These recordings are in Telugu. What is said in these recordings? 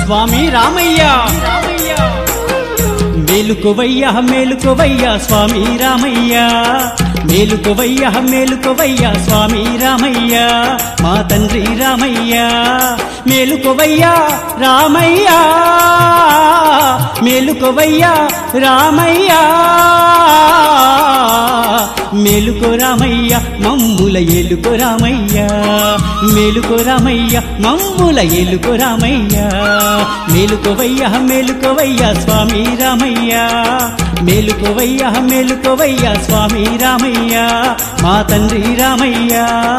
స్వామి రామయ్య మేలుకోవయ్యా మేలుకోవయ్యా స్వామి రామయ్య మేలుకోవయ్యా మేలుకోవయ్యా స్వామి రామయ్య మా తండ్రి రామయ్య మేలుకోవయ్యా రామయ్య మేలుకోవయ్యా రామయ్య మేలుకో రామయ్య మమ్ముల ఏలుకో రామయ్య మేలుకో రామయ్య మమ్ముల ఏలుకో రామయ్య మేలుకోవయ్య మేలుకోవయ్య స్వామి రామయ్య మేలుకోవయ్య మేలుకోవయ్య స్వామి రామయ్య మా తండ్రి రామయ్య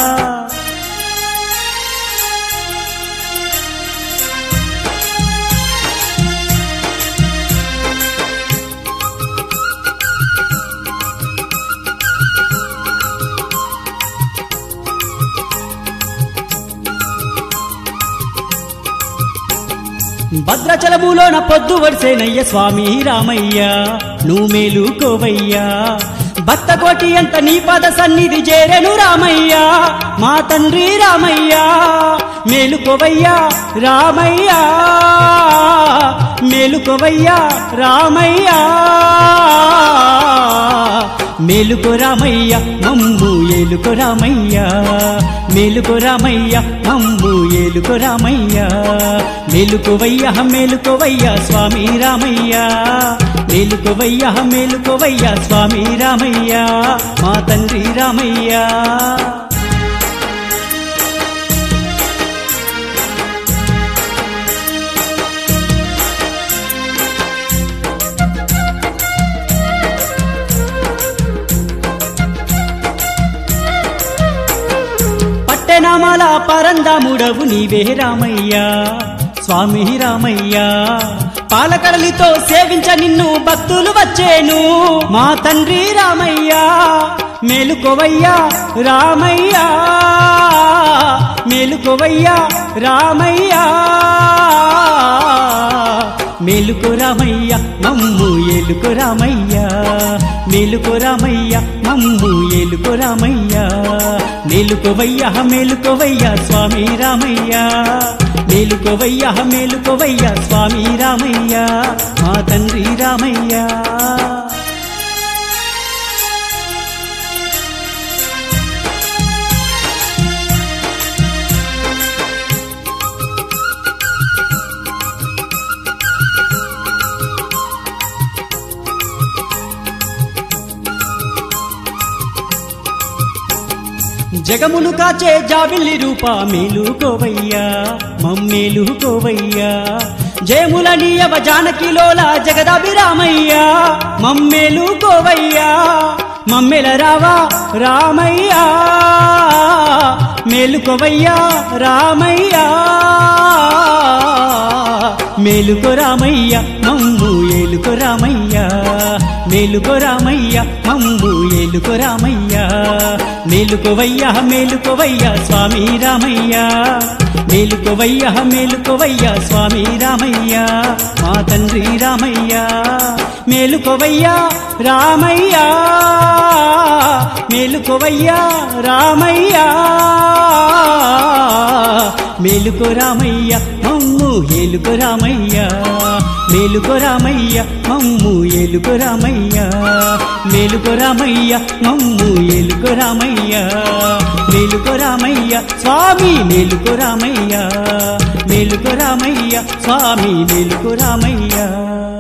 భద్రాచలములోన పొద్దు వడిసేనయ్య స్వామి రామయ్య నువ్వు మేలుకోవయ్యా భక్త కోటి అంత నీ పద సన్నిధి చేరెను రామయ్య మా తండ్రి రామయ్య మేలుకోవయ్యా రామయ్య మేలుకోవయ్యా రామయ్య మేలుకో రామయ్య మమ్ము ఏలుకో రామయ్య మేలుకో రామయ్య మమ్ము ఏలుకో రామయ్య మేలుకోవయ్య మేలుకోవయ్య స్వామి రామయ్య మేలుకోవయ్య మేలుకోవయ్య స్వామి రామయ్య మా తండ్రి రామయ్య పట్టెనామాల పరందాముడవు నీవే రామయ్య స్వామి రామయ్య పాలకడలితో సేవించ నిన్ను భక్తులు వచ్చేను మా తండ్రి రామయ్య మేలుకోవయ్యా రామయ్య మేలుకోవయ్యా రామయ్య మేలుకో రామయ్య మమ్ము ఏలుకో రామయ్య మేలుకో రామయ్య మమ్ము ఏలుకో రామయ్య మేలుకోవయ్య మేలుకోవయ్య స్వామి రామయ్య మేలుకోవయ్య మేలుకోవయ్య స్వామి రామయ్య మా తండ్రి రామయ్య జగమును కాచే జాబిల్లి రూప మేలుకోవయ్యా మమ్మేలుకోవయ్యా జయముల నీయవ జానకిలోల జగదాభిరామయ్యా మమ్మేలుకోవయ్యా మమ్మెల రావా రామయ్యా మేలుకోవయ్యా రామయ్యా మేలుకో రామయ్య మమ్ము ఏలుకో రామయ్య మేలుకో రామయ్య మమ్ము ఏలుకో రామయ్య మేలుకోవయ్య మేలుకోవయ్య స్వామి రామయ్య మేలుకోవయ్య మేలుకోవయ్య స్వామి రామయ్య మా తండ్రి రామయ్య మేలుకోవయ్య రామయ్య మేలుకోవయ్య రామయ్య మేలుకో రామయ్య మమ్ము ఏలుకో రామయ్య మేలుకో రామయ్య మమ్ము ఏలుకో రామయ్య మేలుకో రామయ్య మమ్ము ఏలుకో రామయ్య మేలుకో రామయ్య స్వామి మేలుకో రామయ్య మేలుకో రామయ్య స్వామి మేలుకో రామయ్య